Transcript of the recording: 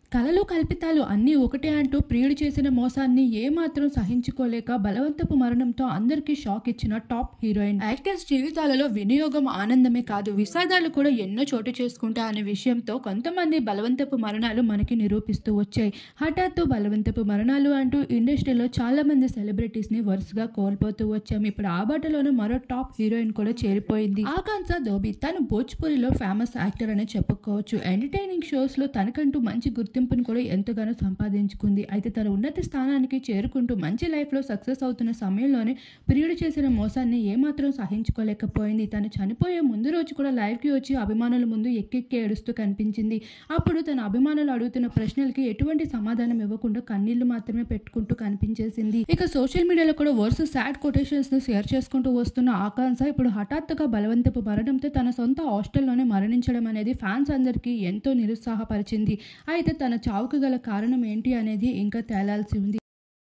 కలలు కల్పితాలు అన్నీ ఒకటే అంటూ ప్రియుడు చేసిన మోసాన్ని ఏమాత్రం సహించుకోలేక బలవంతపు మరణంతో అందరికీ షాక్ ఇచ్చిన టాప్ హీరోయిన్ యాక్టర్స్ జీవితాలలో వినియోగం ఆనందమే కాదు విషాదాలు కూడా ఎన్నో చోటు చేసుకుంటా అనే విషయంతో కొంతమంది బలవంతపు మరణాలు మనకి నిరూపిస్తూ వచ్చాయి హఠాత్తు బలవంతపు మరణాలు అంటూ ఇండస్ట్రీలో చాలా మంది సెలబ్రిటీస్ ని వరుసగా కోల్పోతూ వచ్చాం ఇప్పుడు ఆ బాటలోనే మరో టాప్ హీరోయిన్ కూడా చేరిపోయింది ఆకాంక్ష దోబి తను భోజ్పురిలో ఫేమస్ యాక్టర్ అనే చెప్పుకోవచ్చు ఎంటర్టైనింగ్ షోస్ లో తనకంటూ మంచి గుర్తింపును కూడా ఎంతగానో సంపాదించుకుంది అయితే తన ఉన్నత స్థానానికి చేరుకుంటూ మంచి లైఫ్ లో సక్సెస్ అవుతున్న సమయంలోనే ప్రియుడు చేసిన మోసాన్ని ఏమాత్రం సహించుకోలేకపోయింది తను చనిపోయే ముందు రోజు కూడా లైవ్ కి వచ్చి అభిమానుల ముందు ఎక్కెక్కి ఏడుస్తూ కనిపించింది అప్పుడు తన అభిమానులు అడుగుతున్న ప్రశ్నలకి ఎటువంటి సమాధానం ఇవ్వకుండా కన్నీళ్లు మాత్రమే పెట్టుకుంటూ కనిపించేసింది ఇక సోషల్ మీడియాలో కూడా వరుస సాడ్ కొటేషన్స్ ని షేర్ చేసుకుంటూ వస్తున్న ఆకాంక్ష ఇప్పుడు హఠాత్తుగా బలవంతపు మరణంతో తన సొంత హాస్టల్లోనే మరణించడం అనేది ఫ్యాన్స్ అందరికీ ఎంతో నిరుత్సాహపరిచింది అయితే తన చావుకు గల కారణం ఏంటి అనేది ఇంకా తేలాల్సి ఉంది